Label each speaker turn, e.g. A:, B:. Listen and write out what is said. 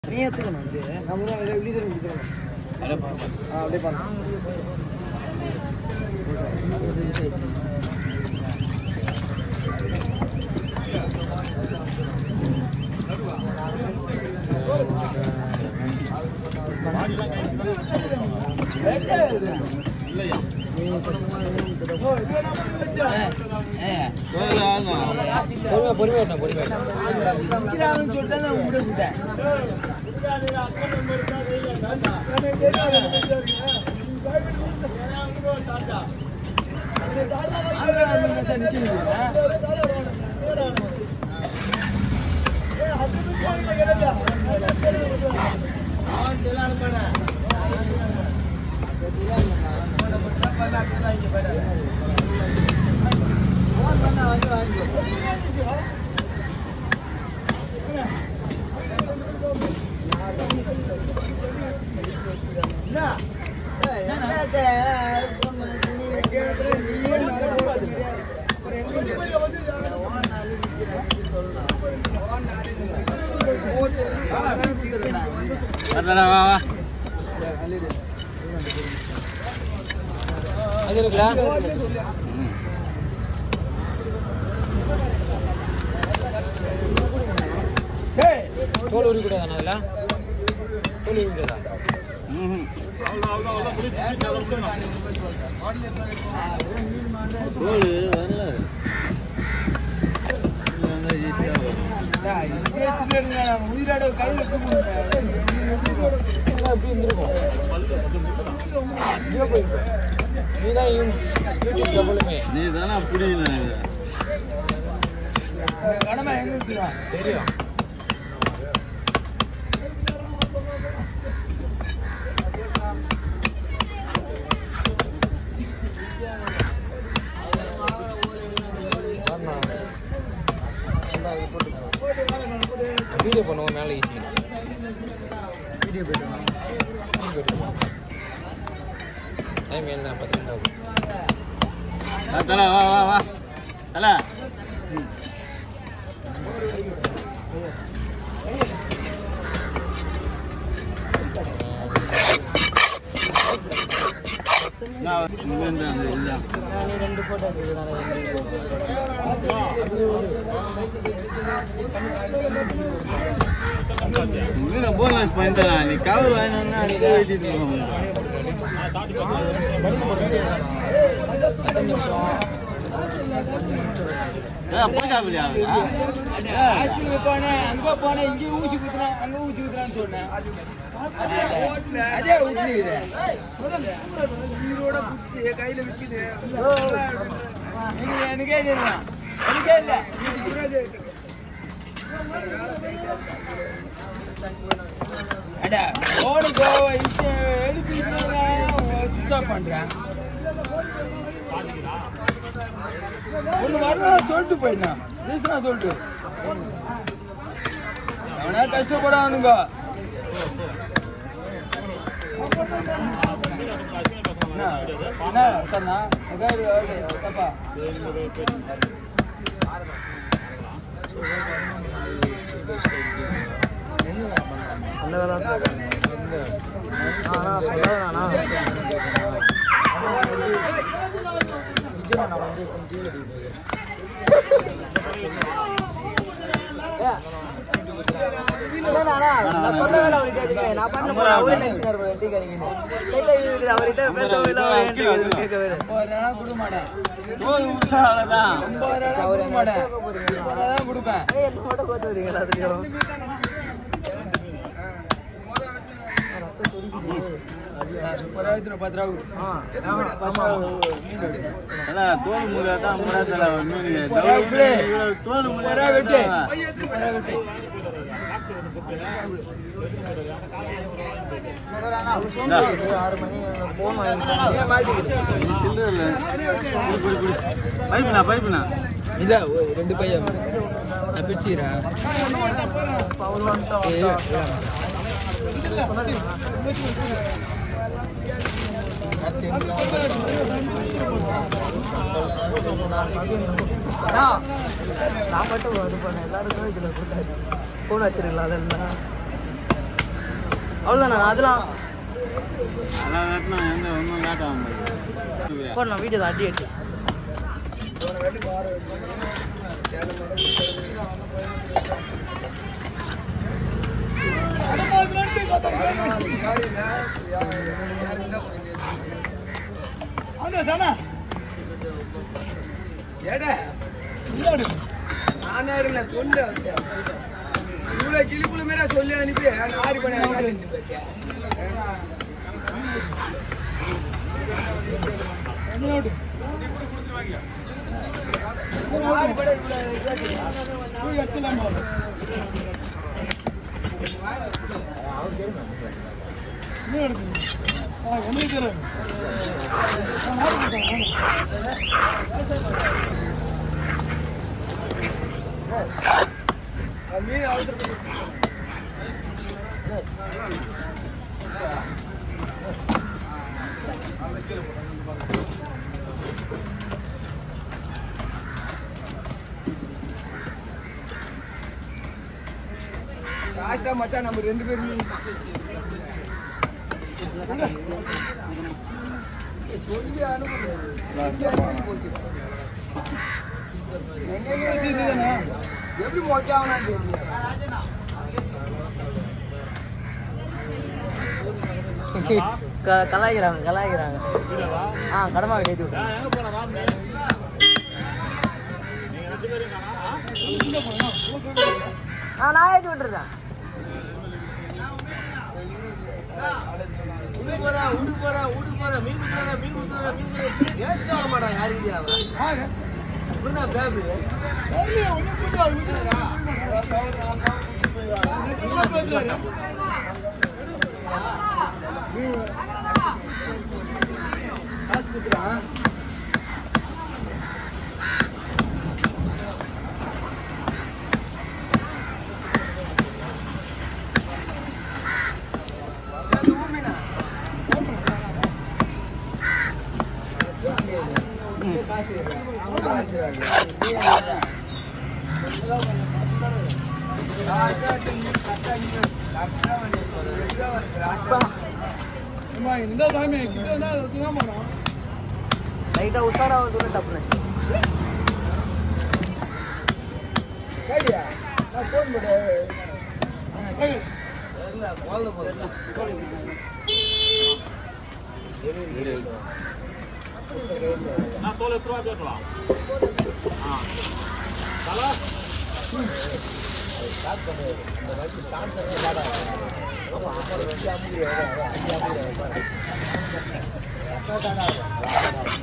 A: நீ எடுத்துக்கணும் அப்படியே நம்ம தான் இதை வெளியே திரும்பி கொடுத்துருவோம் ஆ அப்படியே பண்ணு பொறுமையா பொறுமையா பொறுமையா சொல்லிட்டு தான் நான் விட்டேன்
B: வரலடா, வா வா
A: அது இருக்குடா
B: ம்.
A: தோல் உரி கூடாது அதில் தோல் உரி கூடாதா
B: ம்ஹும். தோல் வரல இது வந்து ஈஸியா வரும்.
A: உயிரோட கையில் எப்படி இருந்திருக்கும் நீதான் யூடியூப் டபுளுமே
B: நீ தானே புரியல எனக்கு
A: கடமை எங்க இருக்குதா தெரியும் வீடியோ பண்ணுவோம் மேலே ஈஸி வீடியோ போயிட்டு டைம் என்ன பத்து நிமிஷம் ஆகும்
B: வா, தல வா வா வா தல நான் இங்க இருந்து அந்த இதுதான்
A: நீ ரெண்டு போட்டோ
B: இங்க போனஸ் பண்ணிட்டேன் நீ கவர் வாங்கினா அன்னைக்கு வெயிட்டிட்டு இருக்கோம் ஏன் போயிட்டா அப்படியா
A: ஹாஸ்பிட்டலுக்கு போனேன் அங்க போனேன் இங்க ஊசி குத்துறான் அங்க ஊசி குத்துறான்னு சொன்னேன் அதே ஊசிக்கிறேன் உயிரோட பிடிச்சி கையில வச்சுட்டு எனக்கே இல்ல எனக்கே இல்ல அட போனு கோவா எடுத்து சுவிச் ஆஃப் பண்றேன் ஒண்ணு வரலாம் சொல்லிட்டு போயிட்டான் ரீசனா சொல்லிட்டு அவனா கஷ்டப்பட அவனுங்க என்ன என்ன சொன்னா உட்காரு, உட்காரு, தப்பா அந்த நான் வந்து டிவி நான் சொல்லவே இல்லை அவர்கிட்ட எதுவுமே. நான் பண்ண போறேன் அவரே நினைச்சுனாரு போல டீ கடைக்குன்னு. லைட்டா இருக்குது, அவர்கிட்ட பேசவே இல்லை, அவர் என்கிட்ட எதுவும் கேட்கவே இல்லை.
B: தோல் விட்டா அவ்வளவுதான்
A: அவர் என்ன கேட்க போறீங்க? ஏய், என்ன மட்டும் கோத்து வரீங்களா அதுலயும்? ரத்தம் துடிக்குது. ஆ, ஆமா, ஆமா.
B: தல தோல் முடியாதான் முறை தல மீன்
A: போடா, இப்படி.
B: தோல்
A: வரா வெட்டு.
B: முடியாதான் இந்தா.
A: இது ஆறு மணி போன் வாங்கிட்டு
B: நீ சில்லறை இல்ல. குடி, குடி, குடி. பைப்புண்ணா பைப்புண்ணா
A: இல்ல ரெண்டு பையன் நான் பிடிச்சிக்கிறேன்
C: அவர் வந்துட்டோம் நான் மட்டும் இது பண்ணேன் எல்லாருக்கும் இதுல போட்டாச்சு ஃபோன் வச்சிருக்கலாம் அதெல்லாம்
A: அவ்வளோதாண்ணா அதெல்லாம்
B: அதான் காட்டினா எங்க ஒன்றும் காட்டாம
A: போடணும் வீடியோ தான் அடி அடி
C: சொல்லி அனுப்பி ஆறு பண்ணி லாஸ்டா மச்சான் நம்ம ரெண்டு பேரும் சொல்லி அனுப்பு எப்படி மொக்கையாவனா
A: க- கலாய்க்கிறாங்க கலாய்க்கிறாங்க ஆ கடமா ஏற்றி விட்டுருங்க ஆ நான் ஏற்றி விட்டுறேன்
C: உடு போறா உடு போறா உடு போறா மீன் குத்துறா மீன் குத்துறா மீன் குத்துறா ஏன் சொல்ல மாட்டாங்க யாருக்கு அவன் இவனா பேபி காசு குத்துறான்
A: லைட்டாக உஷாராக தூர டப்புன்னு
C: கேடியா நான் போன் போடு இல்ல வாழ்ல போடு
A: ஆ